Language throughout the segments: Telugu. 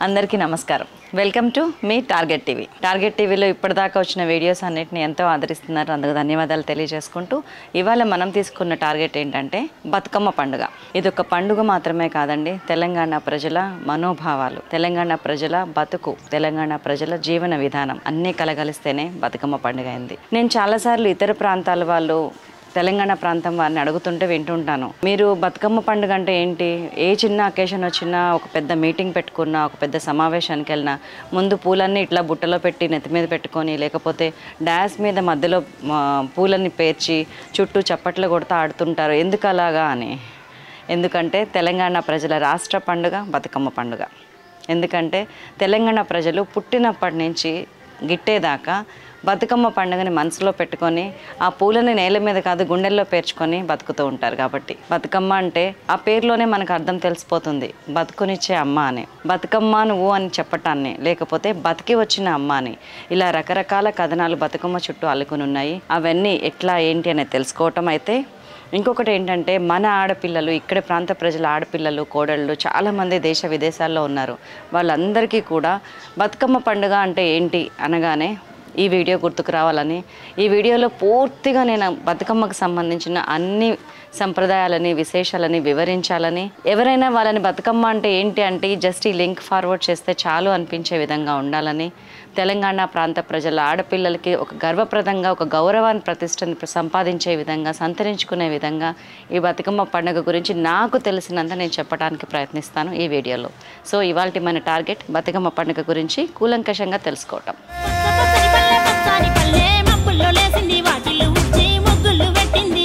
అందరికీ నమస్కారం వెల్కమ్ టు మీ టార్గెట్ టీవీ టార్గెట్ టీవీలో ఇప్పటిదాకా వచ్చిన వీడియోస్ అన్నిటిని ఎంతో ఆదరిస్తున్నారు అందుకు ధన్యవాదాలు తెలియజేసుకుంటూ ఇవాళ మనం తీసుకున్న టార్గెట్ ఏంటంటే బతుకమ్మ పండుగ ఇది ఒక పండుగ మాత్రమే కాదండి తెలంగాణ ప్రజల మనోభావాలు తెలంగాణ ప్రజల బతుకు తెలంగాణ ప్రజల జీవన విధానం అన్నీ కలగలిస్తేనే బతుకమ్మ పండుగ అయింది నేను చాలాసార్లు ఇతర ప్రాంతాల వాళ్ళు తెలంగాణ ప్రాంతం వారిని అడుగుతుంటే వింటుంటాను మీరు బతుకమ్మ పండుగ అంటే ఏంటి ఏ చిన్న అకేషన్ వచ్చినా ఒక పెద్ద మీటింగ్ పెట్టుకున్నా ఒక పెద్ద సమావేశానికి వెళ్ళినా ముందు పూలన్నీ ఇట్లా బుట్టలో పెట్టి నెత్తి మీద పెట్టుకొని లేకపోతే డాన్స్ మీద మధ్యలో ఆ, పూలన్నీ పేర్చి చుట్టూ చప్పట్లు కొడుతూ ఆడుతుంటారు ఎందుకు అలాగా అని ఎందుకంటే తెలంగాణ ప్రజల రాష్ట్ర పండుగ బతుకమ్మ పండుగ ఎందుకంటే తెలంగాణ ప్రజలు పుట్టినప్పటి నుంచి గిట్టేదాకా బతుకమ్మ పండుగని మనసులో పెట్టుకొని ఆ పూలని నేల మీద కాదు గుండెల్లో పేర్చుకొని బతుకుతూ ఉంటారు కాబట్టి బతుకమ్మ అంటే ఆ పేరులోనే మనకు అర్థం తెలిసిపోతుంది బతుకునిచ్చే అమ్మ అని బతుకమ్మ నువ్వు అని చెప్పటాన్ని లేకపోతే బతికి వచ్చిన అమ్మ అని ఇలా రకరకాల కథనాలు బతుకమ్మ చుట్టూ అల్లుకుని ఉన్నాయి అవన్నీ ఎట్లా ఏంటి అనేది తెలుసుకోవటం అయితే ఇంకొకటి ఏంటంటే మన ఆడపిల్లలు ఇక్కడ ప్రాంత ప్రజల ఆడపిల్లలు కోడళ్ళు చాలామంది దేశ విదేశాల్లో ఉన్నారు వాళ్ళందరికీ కూడా బతుకమ్మ పండుగ అంటే ఏంటి అనగానే ఈ వీడియో గుర్తుకు రావాలని ఈ వీడియోలో పూర్తిగా నేను బతుకమ్మకు సంబంధించిన అన్ని సంప్రదాయాలని విశేషాలని వివరించాలని ఎవరైనా వాళ్ళని బతుకమ్మ అంటే ఏంటి అంటే జస్ట్ ఈ లింక్ ఫార్వర్డ్ చేస్తే చాలు అనిపించే విధంగా ఉండాలని తెలంగాణ ప్రాంత ప్రజల ఆడపిల్లలకి ఒక గర్వప్రదంగా ఒక గౌరవాన్ని ప్రతిష్టని సంపాదించే విధంగా సంతరించుకునే విధంగా ఈ బతుకమ్మ పండుగ గురించి నాకు తెలిసినంత నేను చెప్పడానికి ప్రయత్నిస్తాను ఈ వీడియోలో సో ఇవాళ మన టార్గెట్ బతుకమ్మ పండుగ గురించి కూలంకషంగా తెలుసుకోవటం పచ్చని పల్లె పచ్చని పల్లె మబ్బుల్లో లేసింది వాటిల్లో ఉచ్చి ముగ్గులు పెట్టింది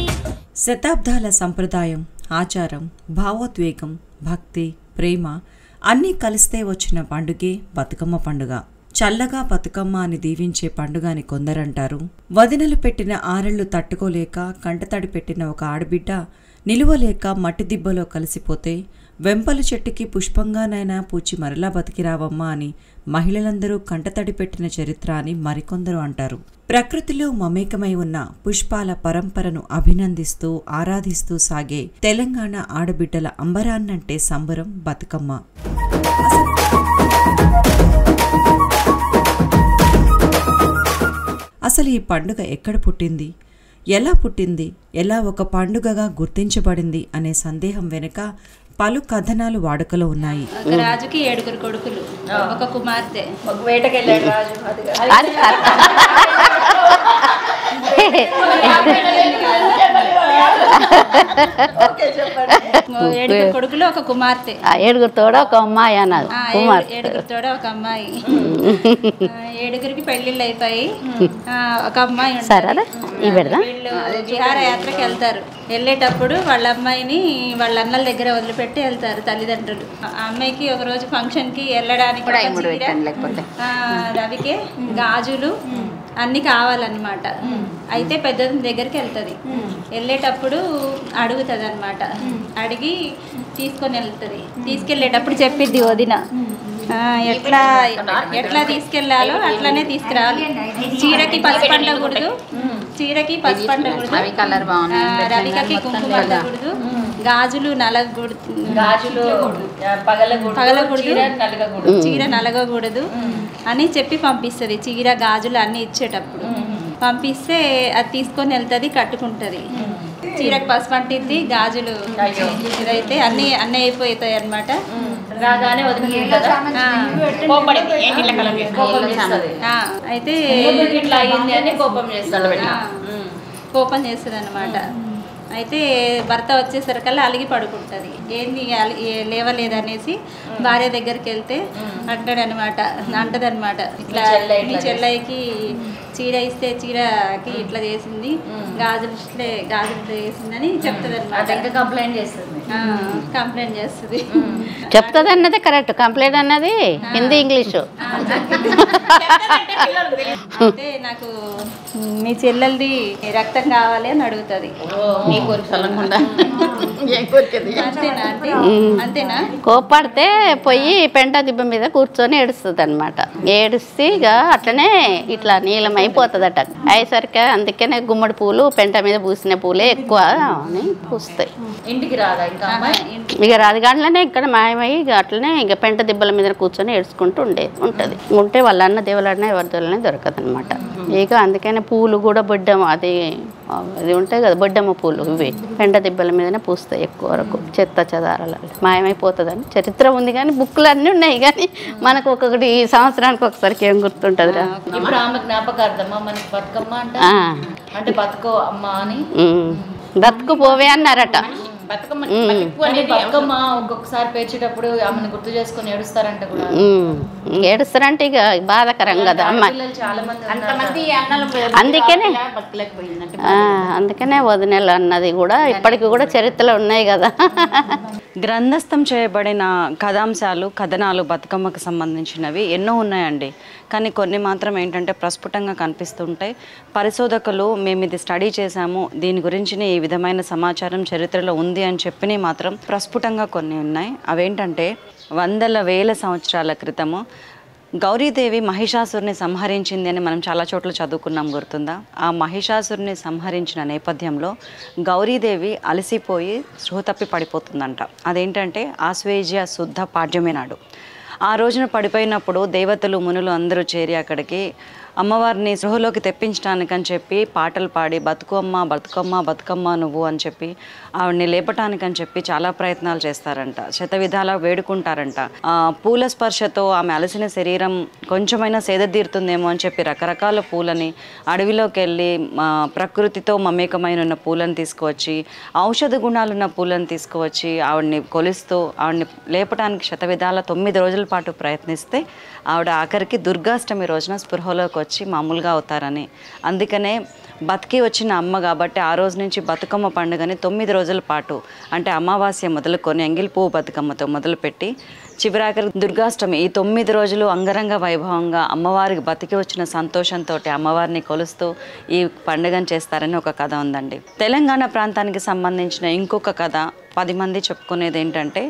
శతాబ్దాల సంప్రదాయం ఆచారం భావోద్వేగం భక్తి ప్రేమ అన్నీ కలిస్తే వచ్చిన పండుగే బతుకమ్మ పండుగ చల్లగా బతుకమ్మ అని దీవించే పండుగ అని కొందరంటారు వదినలు పెట్టిన ఆరెళ్లు తట్టుకోలేక కంటతడి పెట్టిన ఒక ఆడబిడ్డ నిలువలేక మట్టి దిబ్బలో కలిసిపోతే వెంపల చెట్టుకి పుష్పంగానైనా పూచి మరలా బతికిరావమ్మా అని మహిళలందరూ కంటతడి పెట్టిన చరిత్ర అని మరికొందరు అంటారు ప్రకృతిలో మమేకమై ఉన్న పుష్పాల పరంపరను అభినందిస్తూ ఆరాధిస్తూ సాగే తెలంగాణ ఆడబిడ్డల అంబరాన్నంటే సంబరం బతుకమ్మ అసలు ఈ పండుగ ఎక్కడ పుట్టింది ఎలా పుట్టింది ఎలా ఒక పండుగగా గుర్తించబడింది అనే సందేహం వెనుక పలు కథనాలు వాడుకలో ఉన్నాయి ఒక రాజుకి ఏడుగురు కొడుకులు ఒక కుమార్తె వేటకెళ్ళాడు రాజు ఏడుగురు కొడుకులు ఒక కుమార్తె ఆ ఏడుగురు తోడ ఒక అమ్మాయి అన్నది ఆ, కుమార్ ఏడు- ఏడుగురితోడ ఒక అమ్మాయి ఆ, ఏడుగురికి పెళ్లిళ్ళు అయిపోయి ఆ, ఒక అమ్మాయి ఉంటది. సరే ఈ పెడదా వీళ్ళు విహారయాత్రకి వెళ్తారు వెళ్ళేటప్పుడు వాళ్ళ అమ్మాయిని వాళ్ళ అన్నల దగ్గర వదిలిపెట్టి వెళ్తారు తల్లిదండ్రులు ఆ అమ్మాయికి ఒక రోజు ఫంక్షన్ కి వెళ్ళడానికి ఒక చీర, ఆ, రవికే గాజులు అన్ని కావాలన్నమాట అయితే పెద్దది దగ్గరికి వెళ్తుంది వెళ్ళేటప్పుడు అడుగుతుంది అనమాట అడిగి తీసుకొని వెళ్తుంది తీసుకెళ్ళేటప్పుడు చెప్పిద్ది వదిన ఆ, ఎట్లా ఎట్లా తీసుకెళ్లాలో అట్లానే తీసుకురావాలి చీరకి పసుపు అంటకూడదు చీరకి పసుపు అంటకూడదు కలర్ ఆ, రవికకి కుంకుమ అంటకూడదు గాజులు నలగకూడదు గాజులు పగలగూడదు పగలకూడదు చీర నలగకూడదు చీర నలగకూడదు అని చెప్పి పంపిస్తుంది చీర గాజులు అన్ని ఇచ్చేటప్పుడు పంపిస్తే అది తీసుకొని వెళ్తుంది కట్టుకుంటుంది చీరకు పసుపు అంటిద్ది గాజులు ఇదైతే అన్ని అన్నీ అయిపోతాయి అనమాట రాగానే వదిలి కోపడింది ఏంటి ఇట్లా కలర్ చేసి- కోపం చేస్తుంది అయితే ఎందుకు ఇట్లా అయ్యింది అని కోపం చేస్తాడు ఆ, కోపం చేస్తుంది అనమాట అయితే భర్త వచ్చేసరికల్లా అలిగి పడుకుంటుంది ఏంది అలి- ఏ- లేవలేదనేసి భార్య దగ్గరికి వెళ్తే అంటాడనమాట అంటదనమాట ఇట్లా మీ చెల్లయ్యకి చీర ఇస్తే చీరకి ఇట్లా చేసింది గాజులు ఇట్లే గాజులు ఇట్లా చేసిందని చెప్తుంది అనమాట కంప్లైంట్ చేస్తుంది కంప్లైంట్ చేస్తుంది చెప్తుంది అన్నది కరెక్ట్ కంప్లీట్ అన్నది హిందీ ఇంగ్లీషు అయితే నాకు మీ చెల్లెలది రక్తం కావాలి అని అడుగుతుంది నీ కోరిక సలంగుండా ఏం కోరికది అంతేనా ఆంటీ? అంతేనా కోప్పడితే పోయి పెంట దిబ్బ మీద కూర్చొని ఏడుస్తుంది అనమాట ఏడిస్తే ఇక అట్లనే ఇట్లా నీలం అయిపోతుందట అయ్యేసరికి అందుకనే గుమ్మడి పూలు పెంట మీద పూసిన పూలే ఎక్కువ అని పూస్తాయి ఇంటికి రాదా ఇంకా అమ్మాయి ఇక రాజగాండ్లనే ఇక్కడ మాయమయ్యి ఇక అట్లనే ఇక పెంట దిబ్బల మీద కూర్చొని ఏడ్చుకుంటూ ఉండే ఉంటుంది ఉంటే వాళ్ళ అన్న దేవులన్న ఎవరి దేవులనే దొరకదు అనమాట ఇక అందుకనే పూలు కూడా బొడ్డమ్మ అది అది ఉంటాయి కదా బొడ్డమ్మ పూలు ఇవి పెంట దిబ్బల మీదనే పూస్తాయి ఎక్కువ వరకు చెత్త చెదారాల మాయమైపోతుందని చరిత్ర ఉంది కానీ బుక్కులు అన్నీ ఉన్నాయి కానీ మనకు ఒక్కొక్కటి ఈ సంవత్సరానికి ఒకసారికి ఏం గుర్తుంటుంది రా ఇప్పుడు ఆమె జ్ఞాపకార్థమా మనకి బతుకమ్మ అంట ఆ. అంటే బతుకో అమ్మ అని ఉమ్. బతుకు పోవే అన్నారట అంటే బతుకమ్మ ఒక్కొక్కసారి పేర్చేటప్పుడు ఆమెను గుర్తు చేసుకొని ఏడుస్తారంట కూడా ఉమ్. ఏడుస్తారంటే ఇక బాధాకరం కదా అమ్మాయి పిల్లలు చాలా మంది అందుకనే ఆ, అందుకనే వదినెలు అన్నది కూడా ఇప్పటికి కూడా చరిత్రలో ఉన్నాయి కదా గ్రంథస్థం చేయబడిన కథాంశాలు కథనాలు బతుకమ్మకు సంబంధించినవి ఎన్నో ఉన్నాయండి కానీ కొన్ని మాత్రం ఏంటంటే ప్రస్ఫుటంగా కనిపిస్తుంటాయి పరిశోధకులు మేము ఇది స్టడీ చేశాము దీని గురించి ఈ విధమైన సమాచారం చరిత్రలో ఉంది అని చెప్పినవి మాత్రం ప్రస్ఫుటంగా కొన్ని ఉన్నాయి అవేంటంటే వందల వేల సంవత్సరాల క్రితము గౌరీదేవి మహిషాసురుని సంహరించింది అని మనం చాలా చోట్ల చదువుకున్నాం గుర్తుందా ఆ మహిషాసురుని సంహరించిన నేపథ్యంలో గౌరీదేవి అలసిపోయి స్పృహ తప్పి పడిపోతుందంట అదేంటంటే ఆశ్వేజ్య శుద్ధ పాడ్యమే నాడు ఆ రోజున పడిపోయినప్పుడు దేవతలు మునులు అందరూ చేరి అక్కడికి అమ్మవారిని సృహలోకి తెప్పించడానికని చెప్పి పాటలు పాడి బతుకమ్మ బతుకమ్మ బతుకమ్మ నువ్వు అని చెప్పి ఆవిడని లేపటానికని చెప్పి చాలా ప్రయత్నాలు చేస్తారంట శత విధాలా వేడుకుంటారంట ఆ, పూల స్పర్శతో ఆమె అలసిన శరీరం కొంచెమైనా సేద తీరుతుందేమో అని చెప్పి రకరకాల పూలని అడవిలోకి వెళ్ళి ఆ, ప్రకృతితో మమేకమైన ఉన్న పూలను తీసుకువచ్చి ఔషధ గుణాలున్న పూలను తీసుకువచ్చి ఆవిడని కొలుస్తూ ఆవిడని లేపటానికి శత విధాల తొమ్మిది రోజుల పాటు ప్రయత్నిస్తే ఆవిడ ఆఖరికి దుర్గాష్టమి రోజున స్పృహలోకి వచ్చి మామూలుగా అవుతారని అందుకనే బతికి వచ్చిన అమ్మ కాబట్టి ఆ రోజు నుంచి బతుకమ్మ పండుగని తొమ్మిది రోజుల పాటు అంటే అమావాస్య మొదలుకొని ఎంగిల్ పువ్వు బతుకమ్మతో మొదలుపెట్టి చివరాఖరి దుర్గాష్టమి ఈ తొమ్మిది రోజులు అంగరంగ వైభవంగా అమ్మవారికి బతికి వచ్చిన సంతోషంతో అమ్మవారిని కొలుస్తూ ఈ పండుగను చేస్తారని ఒక కథ ఉందండి తెలంగాణ ప్రాంతానికి సంబంధించిన ఇంకొక కథ పది మంది చెప్పుకునేది ఏంటంటే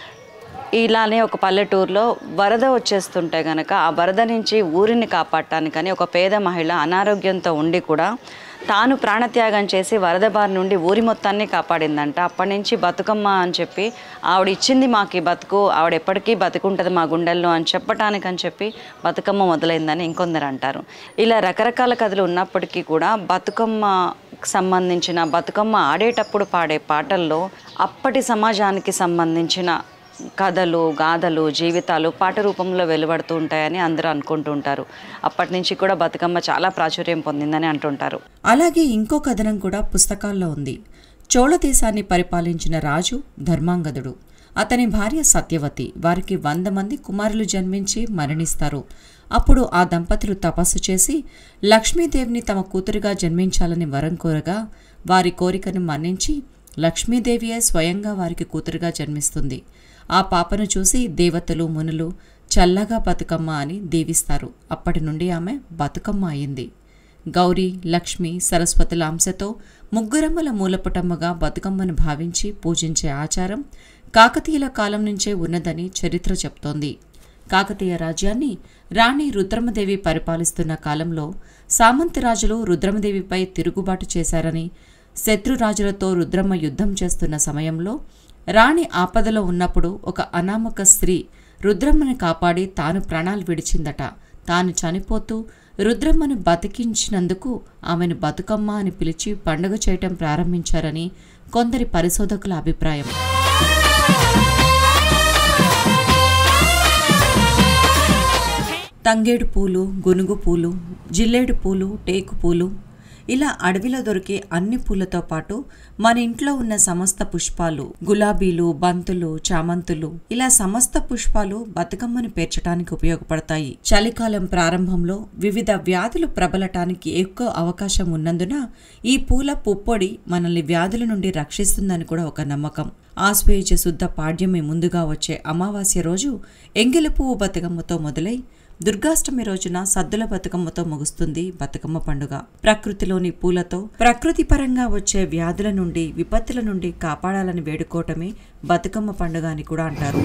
ఇలానే ఒక పల్లెటూరులో వరద వచ్చేస్తుంటే గనక ఆ వరద నుంచి ఊరిని కాపాడటానికని ఒక పేద మహిళ అనారోగ్యంతో ఉండి కూడా తాను ప్రాణత్యాగం చేసి వరద బారి నుండి ఊరి మొత్తాన్ని కాపాడిందంట అప్పటి నుంచి బతుకమ్మ అని చెప్పి ఆవిడ ఇచ్చింది మాకు ఈ బతుకు ఆవిడ ఎప్పటికీ బతుకుంటుంది మా గుండెల్లో అని చెప్పటానికి అని చెప్పి బతుకమ్మ మొదలైందని ఇంకొందరు అంటారు ఇలా రకరకాల కథలు ఉన్నప్పటికీ కూడా బతుకమ్మకు సంబంధించిన బతుకమ్మ ఆడేటప్పుడు పాడే పాటల్లో అప్పటి సమాజానికి సంబంధించిన కథలు గాథలు జీవితాలు పాట రూపంలో వెలువడుతూ ఉంటాయని అందరూ అనుకుంటూ ఉంటారు అప్పటి నుంచి కూడా బతుకమ్మ చాలా ప్రాచుర్యం పొందిందని అంటుంటారు అలాగే ఇంకో కథనం కూడా పుస్తకాల్లో ఉంది చోళ దేశాన్ని పరిపాలించిన రాజు ధర్మాంగదుడు అతని భార్య సత్యవతి వారికి వంద మంది కుమారులు జన్మించి మరణిస్తారు అప్పుడు ఆ దంపతులు తపస్సు చేసి లక్ష్మీదేవిని తమ కూతురుగా జన్మించాలని వరం కోరగా వారి కోరికను మన్నించి లక్ష్మీదేవియే స్వయంగా వారికి కూతురుగా జన్మిస్తుంది ఆ పాపను చూసి దేవతలు మునులు చల్లగా బతుకమ్మ అని దీవిస్తారు అప్పటి నుండి ఆమె బతుకమ్మ అయింది గౌరీ లక్ష్మి సరస్వతుల అంశతో ముగ్గురమ్మల మూలపుటమ్మగా బతుకమ్మను భావించి పూజించే ఆచారం కాకతీయుల కాలం నుంచే ఉన్నదని చరిత్ర చెప్తోంది కాకతీయ రాజ్యాన్ని రాణి రుద్రమదేవి పరిపాలిస్తున్న కాలంలో సామంత రాజులు రుద్రమదేవిపై తిరుగుబాటు చేశారని శత్రురాజులతో రుద్రమ్మ యుద్ధం చేస్తున్న సమయంలో రాణి ఆపదలో ఉన్నప్పుడు ఒక అనామక స్త్రీ రుద్రమ్మని కాపాడి తాను ప్రాణాలు విడిచిందట తాను చనిపోతూ రుద్రమ్మను బతికించినందుకు ఆమెను బతుకమ్మ అని పిలిచి పండుగ చేయటం ప్రారంభించారని కొందరి పరిశోధకుల అభిప్రాయం తంగేడు పూలు గునుగు పూలు జిల్లేడు పూలు టేకు పూలు ఇలా అడవిలో దొరికే అన్ని పూలతో పాటు మన ఇంట్లో ఉన్న సమస్త పుష్పాలు గులాబీలు బంతులు చామంతులు ఇలా సమస్త పుష్పాలు బతుకమ్మను పేర్చడానికి ఉపయోగపడతాయి చలికాలం ప్రారంభంలో వివిధ వ్యాధులు ప్రబలటానికి ఎక్కువ అవకాశం ఉన్నందున ఈ పూల పుప్పొడి మనల్ని వ్యాధుల నుండి రక్షిస్తుందని కూడా ఒక నమ్మకం ఆశ్వేయుజ శుద్ధ పాడ్యమి ముందుగా వచ్చే అమావాస్య రోజు ఎంగిలి పువ్వు బతుకమ్మతో మొదలై దుర్గాష్టమి రోజున సద్దుల బతుకమ్మతో ముగుస్తుంది బతుకమ్మ పండుగ ప్రకృతిలోని పూలతో ప్రకృతి పరంగా వచ్చే వ్యాధుల నుండి విపత్తుల నుండి కాపాడాలని వేడుకోవటమే బతుకమ్మ పండుగ అని కూడా అంటారు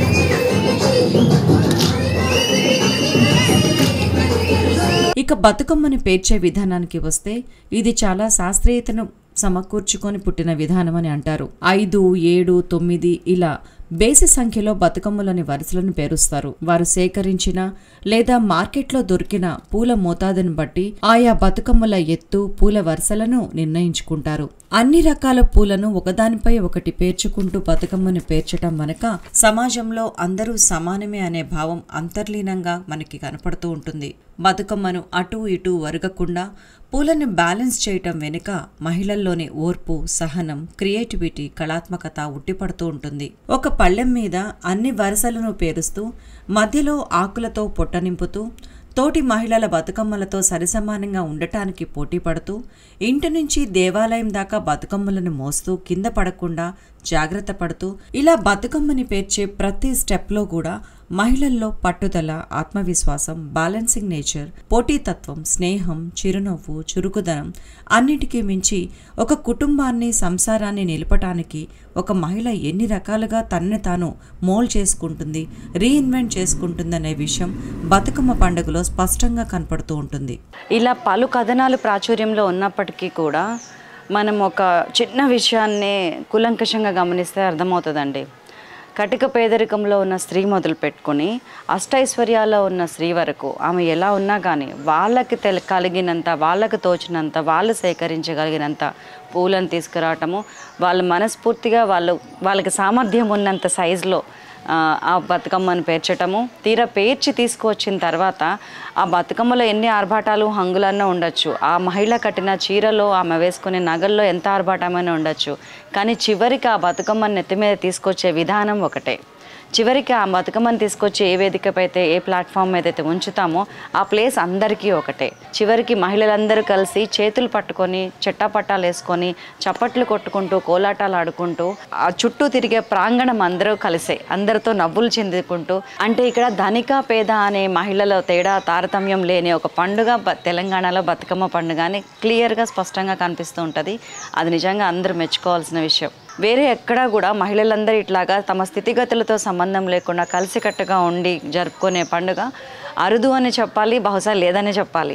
ఇక బతుకమ్మని పేర్చే విధానానికి వస్తే ఇది చాలా శాస్త్రీయతను సమకూర్చుకొని పుట్టిన విధానం అని అంటారు ఐదు ఏడు తొమ్మిది ఇలా బేసి సంఖ్యలో బతుకమ్మలోని వరుసలను పేరుస్తారు వారు సేకరించిన లేదా మార్కెట్లో దొరికిన పూల మోతాదును బట్టి ఆయా బతుకమ్మల ఎత్తు పూల వరుసలను నిర్ణయించుకుంటారు అన్ని రకాల పూలను ఒకదానిపై ఒకటి పేర్చుకుంటూ బతుకమ్మను పేర్చటం వెనక సమాజంలో అందరూ సమానమే అనే భావం అంతర్లీనంగా మనకి కనపడుతూ ఉంటుంది బతుకమ్మను అటూ ఇటూ వరగకుండా పూలను బ్యాలెన్స్ చేయటం వెనుక మహిళల్లోని ఓర్పు సహనం క్రియేటివిటీ కళాత్మకత ఉట్టిపడుతూ ఉంటుంది ఒక పళ్ళెం మీద అన్ని వరుసలను పేరుస్తూ మధ్యలో ఆకులతో పొట్ట నింపుతూ తోటి మహిళల బతుకమ్మలతో సరిసమానంగా ఉండటానికి పోటీ పడుతూ ఇంటి నుంచి దేవాలయం దాకా బతుకమ్మలను మోస్తూ కింద పడకుండా జాగ్రత్త పడుతూ ఇలా బతుకమ్మని పేర్చే ప్రతి స్టెప్లో కూడా మహిళల్లో పట్టుదల ఆత్మవిశ్వాసం బ్యాలెన్సింగ్ నేచర్ పోటీతత్వం స్నేహం చిరునవ్వు చురుకుదనం అన్నిటికీ మించి ఒక కుటుంబాన్ని సంసారాన్ని నిలపటానికి ఒక మహిళ ఎన్ని రకాలుగా తనని తాను మోల్డ్ చేసుకుంటుంది రీఇన్వెంట్ చేసుకుంటుందనే విషయం బతుకమ్మ పండుగలో స్పష్టంగా కనపడుతూ ఉంటుంది ఇలా పలు కథనాలు ప్రాచుర్యంలో ఉన్నప్పటికీ కూడా మనం ఒక చిన్న విషయాన్ని కూలంకషంగా గమనిస్తే అర్థమవుతుందండి కటిక పేదరికంలో ఉన్న స్త్రీ మొదలు పెట్టుకొని అష్టైశ్వర్యాల్లో ఉన్న స్త్రీ వరకు ఆమె ఎలా ఉన్నా కానీ వాళ్ళకి తెల కలిగినంత వాళ్ళకి తోచినంత వాళ్ళు సేకరించగలిగినంత పూలను తీసుకురావటము వాళ్ళు మనస్ఫూర్తిగా వాళ్ళు వాళ్ళకి సామర్థ్యం ఉన్నంత సైజులో ఆ, ఆ బతుకమ్మను పేర్చటము తీరా పేర్చి తీసుకువచ్చిన తర్వాత ఆ బతుకమ్మలో ఎన్ని ఆర్భాటాలు హంగులన్నా ఉండొచ్చు ఆ మహిళ కట్టిన చీరలో ఆమె వేసుకునే నగల్లో ఎంత ఆర్భాటమైనా ఉండొచ్చు కానీ చివరికి ఆ బతుకమ్మను నెత్తి మీద తీసుకొచ్చే విధానం ఒకటే చివరికి ఆ బతుకమ్మని తీసుకొచ్చి ఏ వేదికపై అయితే ఏ ప్లాట్ఫామ్ మీద అయితే ఉంచుతామో ఆ ప్లేస్ అందరికీ ఒకటే చివరికి మహిళలందరూ కలిసి చేతులు పట్టుకొని చెట్టాపట్టాలు వేసుకొని చప్పట్లు కొట్టుకుంటూ కోలాటాలు ఆడుకుంటూ ఆ చుట్టూ తిరిగే ప్రాంగణం అందరూ కలిసే అందరితో నవ్వులు చెందుకుంటూ అంటే ఇక్కడ ధనిక పేద అనే మహిళల తేడా తారతమ్యం లేని ఒక పండుగ బ- తెలంగాణలో బతుకమ్మ పండుగ అని క్లియర్గా స్పష్టంగా కనిపిస్తూ ఉంటుంది అది నిజంగా అందరూ మెచ్చుకోవాల్సిన విషయం వేరే ఎక్కడా కూడా మహిళలందరూ ఇట్లాగా తమ స్థితిగతులతో సంబంధం లేకుండా కలిసికట్టుగా ఉండి జరుపుకునే పండుగ అరుదు అని చెప్పాలి బహుశా లేదని చెప్పాలి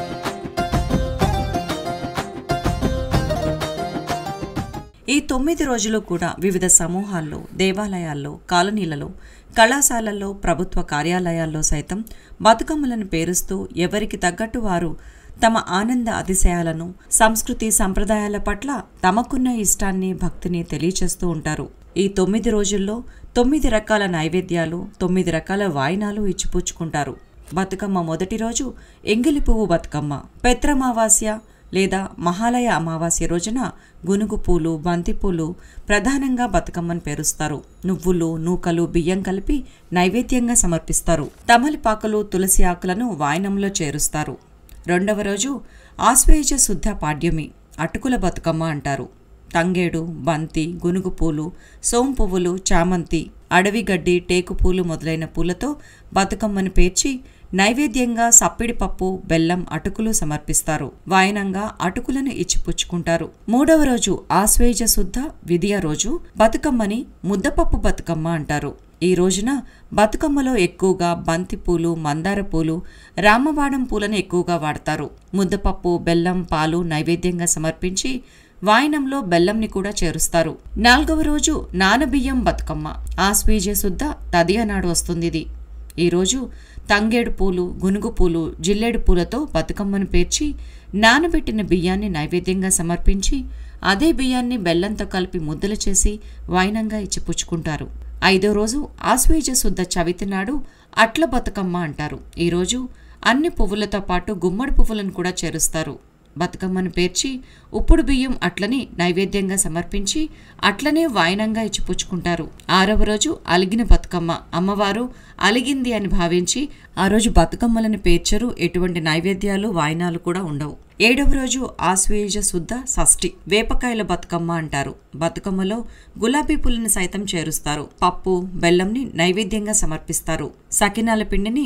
ఈ తొమ్మిది రోజులు కూడా వివిధ సమూహాల్లో దేవాలయాల్లో కాలనీలలో కళాశాలల్లో ప్రభుత్వ కార్యాలయాల్లో సైతం బతుకమ్మలను పేరుస్తూ ఎవరికి తగ్గట్టు వారు తమ ఆనంద అతిశయాలను సంస్కృతి సంప్రదాయాల పట్ల తమకున్న ఇష్టాన్ని భక్తిని తెలియచేస్తూ ఉంటారు ఈ తొమ్మిది రోజుల్లో తొమ్మిది రకాల నైవేద్యాలు తొమ్మిది రకాల వాయినాలు ఇచ్చిపుచ్చుకుంటారు బతుకమ్మ మొదటి రోజు ఎంగిలి పువ్వు బతుకమ్మ పెత్రమావాస్య లేదా మహాలయ అమావాస్య రోజున గునుగు పూలు బంతిపూలు ప్రధానంగా బతుకమ్మను పేరుస్తారు నువ్వులు నూకలు బియ్యం కలిపి నైవేద్యంగా సమర్పిస్తారు తమలపాకులు తులసి ఆకులను వాయనంలో చేరుస్తారు రెండవ రోజు ఆశ్వేజ శుద్ధ పాడ్యమి అటుకుల బతుకమ్మ అంటారు తంగేడు బంతి గునుగు పూలు సోం పువ్వులు చామంతి అడవి గడ్డి టేకు పూలు మొదలైన పూలతో బతుకమ్మను పేర్చి నైవేద్యంగా సప్పిడి పప్పు బెల్లం అటుకులు సమర్పిస్తారు వాయనంగా అటుకులను ఇచ్చిపుచ్చుకుంటారు మూడవ రోజు ఆశ్వేజ శుద్ధ విధియ రోజు బతుకమ్మని ముద్దపప్పు బతుకమ్మ అంటారు ఈ రోజున బతుకమ్మలో ఎక్కువగా బంతి పూలు మందార పూలు రామబాణం పూలను ఎక్కువగా వాడతారు ముద్దపప్పు బెల్లం పాలు నైవేద్యంగా సమర్పించి వాయనంలో బెల్లంని కూడా చేరుస్తారు నాలుగవ రోజు నానబియ్యం బతుకమ్మ ఆశ్వీజ శుద్ధ తదియ నాడు వస్తుంది ఇది ఈరోజు తంగేడు పూలు గునుగు పూలు జిల్లేడు పూలతో బతుకమ్మను పేర్చి నానబెట్టిన బియ్యాన్ని నైవేద్యంగా సమర్పించి అదే బియ్యాన్ని బెల్లంతో కలిపి ముద్దలు చేసి వైనంగా ఇచ్చిపుచ్చుకుంటారు ఐదో రోజు ఆశ్వేజ శుద్ధ చవితి నాడు అట్ల బతుకమ్మ అంటారు ఈరోజు అన్ని పువ్వులతో పాటు గుమ్మడి పువ్వులను కూడా చేరుస్తారు బతుకమ్మను పేర్చి ఉప్పుడు బియ్యం అట్లని నైవేద్యంగా సమర్పించి అట్లనే వాయనంగా ఇచ్చిపుచ్చుకుంటారు ఆరవ రోజు అలిగిన బతుకమ్మ అమ్మవారు అలిగింది అని భావించి ఆ రోజు బతుకమ్మలను పేర్చరు ఎటువంటి నైవేద్యాలు వాయనాలు కూడా ఉండవు ఏడవ రోజు ఆశ్వేజ శుద్ధ షష్ఠి వేపకాయల బతుకమ్మ అంటారు బతుకమ్మలో గులాబీ పుల్లని సైతం చేరుస్తారు పప్పు బెల్లంని నైవేద్యంగా సమర్పిస్తారు సకినాల పిండిని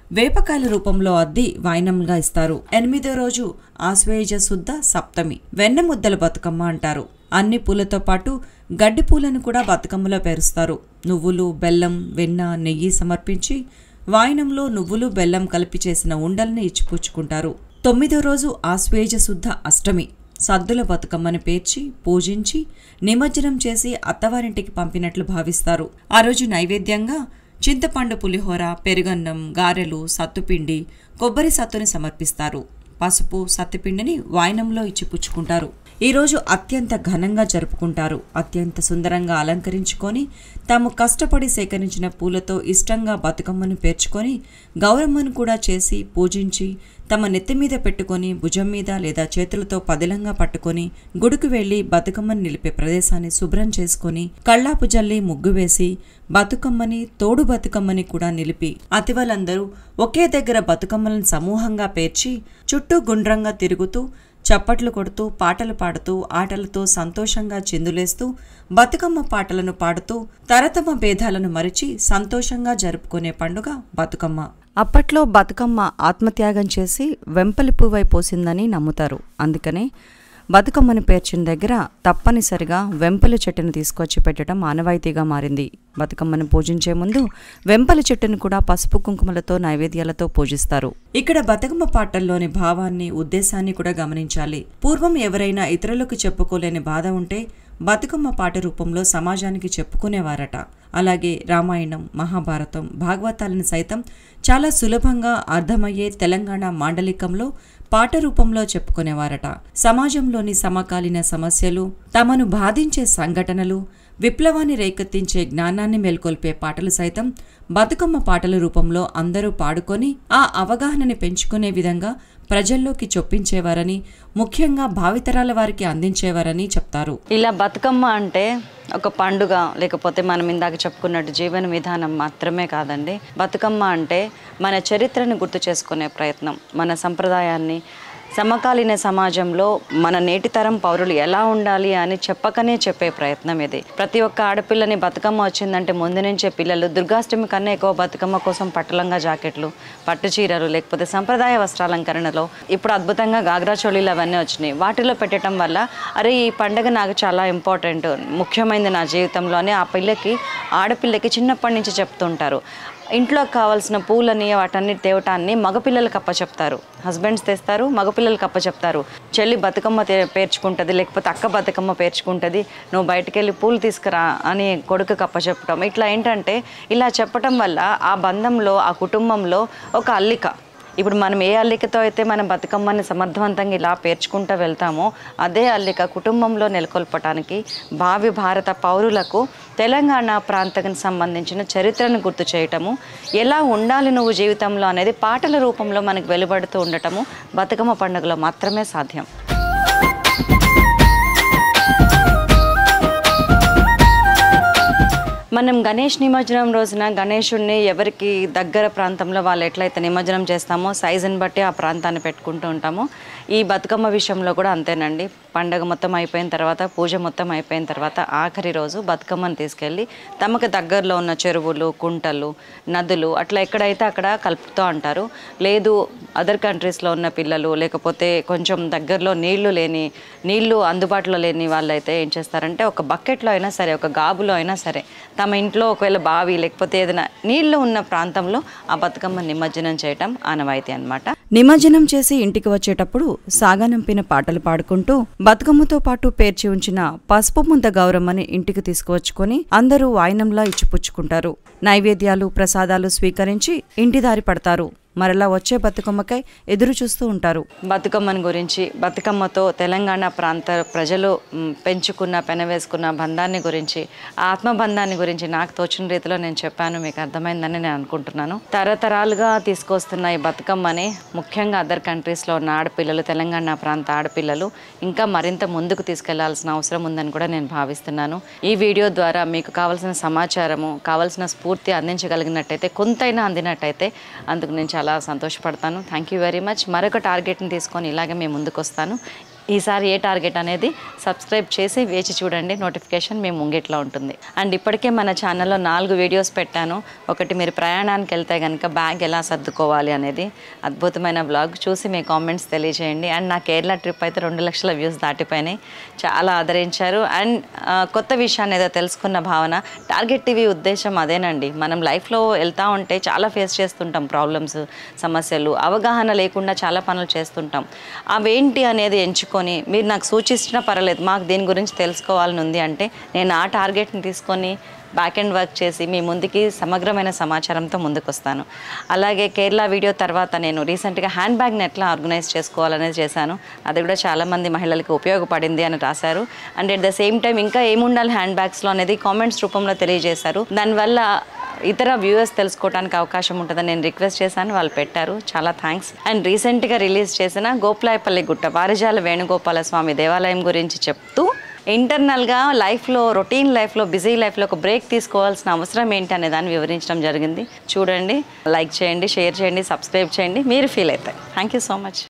వేపకాయల రూపంలో అద్ది వాయినంగా ఇస్తారు ఎనిమిదో రోజు ఆశ్వేజ శుద్ధ సప్తమి వెన్న ముద్దల బతుకమ్మ అంటారు అన్ని పూలతో పాటు గడ్డి పూలను కూడా బతుకమ్మలో పేరుస్తారు నువ్వులు బెల్లం వెన్న నెయ్యి సమర్పించి వాయినంలో నువ్వులు బెల్లం కలిపి చేసిన ఉండల్ని ఇచ్చిపుచ్చుకుంటారు తొమ్మిదో రోజు ఆశ్వేజ శుద్ధ అష్టమి సద్దుల బతుకమ్మని పేర్చి పూజించి నిమజ్జనం చేసి అత్తవారింటికి పంపినట్లు భావిస్తారు ఆ రోజు నైవేద్యంగా చింతపండు పులిహోర పెరుగన్నం గారెలు సత్తుపిండి కొబ్బరి సత్తుని సమర్పిస్తారు పసుపు సత్తుపిండిని వాయనంలో ఇచ్చి పుచ్చుకుంటారు ఈ రోజు అత్యంత ఘనంగా జరుపుకుంటారు అత్యంత సుందరంగా అలంకరించుకొని తాము కష్టపడి సేకరించిన పూలతో ఇష్టంగా బతుకమ్మను పేర్చుకొని గౌరమ్మను కూడా చేసి పూజించి తమ నెత్తి మీద పెట్టుకొని భుజం మీద లేదా చేతులతో పదిలంగా పట్టుకొని గుడికి వెళ్లి బతుకమ్మని నిలిపే ప్రదేశాన్ని శుభ్రం చేసుకొని కళ్ళాపు జల్లి ముగ్గు వేసి బతుకమ్మని తోడు బతుకమ్మని కూడా నిలిపి అతివలందరూ ఒకే దగ్గర బతుకమ్మలను సమూహంగా పేర్చి చుట్టూ గుండ్రంగా తిరుగుతూ చప్పట్లు కొడుతూ పాటలు పాడుతూ ఆటలతో సంతోషంగా చిందులేస్తూ బతుకమ్మ పాటలను పాడుతూ తరతమ భేదాలను మరిచి సంతోషంగా జరుపుకునే పండుగ బతుకమ్మ అప్పట్లో బతుకమ్మ ఆత్మత్యాగం చేసి వెంపలి పువ్వై పోసిందని నమ్ముతారు అందుకనే బతుకమ్మని పేర్చిన దగ్గర తప్పనిసరిగా వెంపలి చెట్టును తీసుకొచ్చి పెట్టడం ఆనవాయితీగా మారింది బతుకమ్మను పూజించే ముందు వెంపలి చెట్టును కూడా పసుపు కుంకుమలతో నైవేద్యాలతో పూజిస్తారు ఇక్కడ బతుకమ్మ పాటల్లోని భావాన్ని ఉద్దేశాన్ని కూడా గమనించాలి పూర్వం ఎవరైనా ఇతరులకు చెప్పుకోలేని బాధ ఉంటే బతుకమ్మ పాట రూపంలో సమాజానికి చెప్పుకునేవారట అలాగే రామాయణం మహాభారతం భాగవతాలను సైతం చాలా సులభంగా అర్థమయ్యే తెలంగాణ మాండలికంలో పాట రూపంలో చెప్పుకునేవారట సమాజంలోని సమకాలీన సమస్యలు తమను బాధించే సంఘటనలు విప్లవాన్ని రేకెత్తించే జ్ఞానాన్ని మేల్కొల్పే పాటలు సైతం బతుకమ్మ పాటల రూపంలో అందరూ పాడుకొని ఆ అవగాహనని పెంచుకునే విధంగా ప్రజల్లోకి చొప్పించేవారని ముఖ్యంగా భావితరాల వారికి అందించేవారని చెప్తారు ఇలా బతుకమ్మ అంటే ఒక పండుగ లేకపోతే మనం ఇందాక చెప్పుకున్నట్టు జీవన విధానం మాత్రమే కాదండి బతుకమ్మ అంటే మన చరిత్రను గుర్తు చేసుకునే ప్రయత్నం మన సంప్రదాయాన్ని సమకాలీన సమాజంలో మన నేటి తరం పౌరులు ఎలా ఉండాలి అని చెప్పకనే చెప్పే ప్రయత్నం ఇది ప్రతి ఒక్క ఆడపిల్లని బతుకమ్మ వచ్చిందంటే ముందు నుంచే పిల్లలు దుర్గాష్టమి కన్నా ఎక్కువ బతుకమ్మ కోసం పట్టులంగా జాకెట్లు పట్టు చీరలు లేకపోతే సంప్రదాయ వస్త్రాలంకరణలో ఇప్పుడు అద్భుతంగా గాగ్రా చోళీలు అవన్నీ వచ్చినాయి వాటిలో పెట్టడం వల్ల అరే ఈ పండుగ నాకు చాలా ఇంపార్టెంట్ ముఖ్యమైనది నా జీవితంలో అని ఆ పిల్లకి ఆడపిల్లకి చిన్నప్పటి నుంచి చెప్తుంటారు ఇంట్లో కావాల్సిన పూలని వాటన్నిటి తేవటాన్ని మగపిల్లలకు అప్పచెప్తారు హస్బెండ్స్ తెస్తారు మగపిల్లలకు అప్పచెప్తారు చెల్లి బతుకమ్మ తే- పేర్చుకుంటుంది లేకపోతే అక్క బతుకమ్మ పేర్చుకుంటుంది నువ్వు బయటికి వెళ్ళి పూలు తీసుకురా అని కొడుకుకి అప్పచెప్పటం ఇట్లా ఏంటంటే ఇలా చెప్పటం వల్ల ఆ బంధంలో ఆ కుటుంబంలో ఒక అల్లిక ఇప్పుడు మనం ఏ అల్లికతో అయితే మనం బతుకమ్మని సమర్థవంతంగా ఇలా పేర్చుకుంటూ వెళ్తామో అదే అల్లిక కుటుంబంలో నెలకొల్పటానికి భావి భారత పౌరులకు తెలంగాణ ప్రాంతానికి సంబంధించిన చరిత్రను గుర్తు చేయటము ఎలా ఉండాలి నువ్వు జీవితంలో అనేది పాటల రూపంలో మనకు వెలువడుతూ ఉండటము బతుకమ్మ పండుగలో మాత్రమే సాధ్యం మనం గణేష్ నిమజ్జనం రోజున గణేషుడిని ఎవరికి దగ్గర ప్రాంతంలో వాళ్ళు ఎట్లయితే నిమజ్జనం చేస్తామో సైజుని బట్టి ఆ ప్రాంతాన్ని పెట్టుకుంటూ ఉంటామో ఈ బతుకమ్మ విషయంలో కూడా అంతేనండి పండగ మొత్తం అయిపోయిన తర్వాత పూజ మొత్తం అయిపోయిన తర్వాత ఆఖరి రోజు బతుకమ్మను తీసుకెళ్ళి తమకు దగ్గరలో ఉన్న చెరువులు కుంటలు నదులు అట్లా ఎక్కడైతే అక్కడ కలుపుతూ అంటారు లేదు అదర్ కంట్రీస్లో ఉన్న పిల్లలు లేకపోతే కొంచెం దగ్గరలో నీళ్లు లేని నీళ్లు అందుబాటులో లేని వాళ్ళైతే ఏం చేస్తారంటే ఒక బకెట్లో అయినా సరే ఒక గాబులో అయినా సరే తమ ఇంట్లో ఒకవేళ బావి లేకపోతే ఏదైనా నీళ్లు ఉన్న ప్రాంతంలో ఆ బతుకమ్మ నిమజ్జనం చేయటం ఆనవాయితీ అన్నమాట నిమజ్జనం చేసి ఇంటికి వచ్చేటప్పుడు సాగనంపిన పాటలు పాడుకుంటూ బతుకమ్మతో పాటు పేర్చి ఉంచిన పసుపు ముంత గౌరమ్మని ఇంటికి తీసుకువచ్చుకొని అందరూ వాయినంలా ఇచ్చిపుచ్చుకుంటారు నైవేద్యాలు ప్రసాదాలు స్వీకరించి ఇంటి దారి పడతారు మరలా వచ్చే బతుకమ్మకై ఎదురు చూస్తూ ఉంటారు బతుకమ్మని గురించి బతుకమ్మతో తెలంగాణ ప్రాంత ప్రజలు మ్, పెంచుకున్న పెనవేసుకున్న బంధాన్ని గురించి ఆ ఆత్మబంధాన్ని గురించి నాకు తోచిన రీతిలో నేను చెప్పాను మీకు అర్థమైందని నేను అనుకుంటున్నాను తరతరాలుగా తీసుకొస్తున్న ఈ బతుకమ్మని ముఖ్యంగా అదర్ కంట్రీస్లో ఉన్న ఆడపిల్లలు తెలంగాణ ప్రాంత ఆడపిల్లలు ఇంకా మరింత ముందుకు తీసుకెళ్లాల్సిన అవసరం ఉందని కూడా నేను భావిస్తున్నాను ఈ వీడియో ద్వారా మీకు కావాల్సిన సమాచారము కావాల్సిన స్ఫూర్తి అందించగలిగినట్టయితే కొంతైనా అందినట్టయితే అందుకు నేను చాలా సంతోషపడతాను థ్యాంక్ యూ వెరీ మచ్ మరొక టార్గెట్ని తీసుకొని ఇలాగే మేము ముందుకు వస్తాను ఈసారి ఏ టార్గెట్ అనేది సబ్స్క్రైబ్ చేసి వేచి చూడండి నోటిఫికేషన్ మీ ముంగిట్లో ఉంటుంది అండ్ ఇప్పటికే మన ఛానల్లో నాలుగు వీడియోస్ పెట్టాను ఒకటి మీరు ప్రయాణానికి వెళ్తే కనుక బ్యాగ్ ఎలా సర్దుకోవాలి అనేది అద్భుతమైన బ్లాగ్ చూసి మీ కామెంట్స్ తెలియజేయండి అండ్ నా కేరళ ట్రిప్ అయితే రెండు లక్షల వ్యూస్ దాటిపోయినాయి చాలా ఆదరించారు అండ్ ఆ, కొత్త విషయాన్ని ఏదో తెలుసుకున్న భావన టార్గెట్ టీవీ ఉద్దేశం అదేనండి మనం లైఫ్లో వెళ్తూ ఉంటే చాలా ఫేస్ చేస్తుంటాం ప్రాబ్లమ్స్ సమస్యలు అవగాహన లేకుండా చాలా పనులు చేస్తుంటాం అవేంటి అనేది ఎంచుకొని మీరు నాకు సూచించినా పర్వాలేదు మాకు దీని గురించి తెలుసుకోవాలని ఉంది అంటే నేను ఆ టార్గెట్ని తీసుకొని బ్యాక్ అండ్ వర్క్ చేసి మీ ముందుకి సమగ్రమైన సమాచారంతో ముందుకు వస్తాను అలాగే కేరళ వీడియో తర్వాత నేను రీసెంట్గా హ్యాండ్ బ్యాగ్ని ఎట్లా ఆర్గనైజ్ చేసుకోవాలనేది చేశాను అది కూడా చాలామంది మహిళలకు ఉపయోగపడింది అని రాశారు and at the same time ఇంకా ఏముండాలి హ్యాండ్ బ్యాగ్స్లో అనేది కామెంట్స్ రూపంలో తెలియజేశారు దానివల్ల ఇతర వ్యూవర్స్ తెలుసుకోవడానికి అవకాశం ఉంటుందని నేను రిక్వెస్ట్ చేశాను వాళ్ళు పెట్టారు చాలా థ్యాంక్స్ అండ్ రీసెంట్గా రిలీజ్ చేసిన గోప్లాయపల్లి గుట్ట వారిజాల వేణుగోపాల స్వామి దేవాలయం గురించి చెప్తూ ఇంటర్నల్గా లైఫ్లో రొటీన్ లైఫ్లో బిజీ లైఫ్లో ఒక బ్రేక్ తీసుకోవాల్సిన అవసరం ఏంటి అనే దాన్ని వివరించడం జరిగింది చూడండి లైక్ చేయండి షేర్ చేయండి సబ్స్క్రైబ్ చేయండి మీరు ఫీల్ అవుతాయి థ్యాంక్ యూ సో మచ్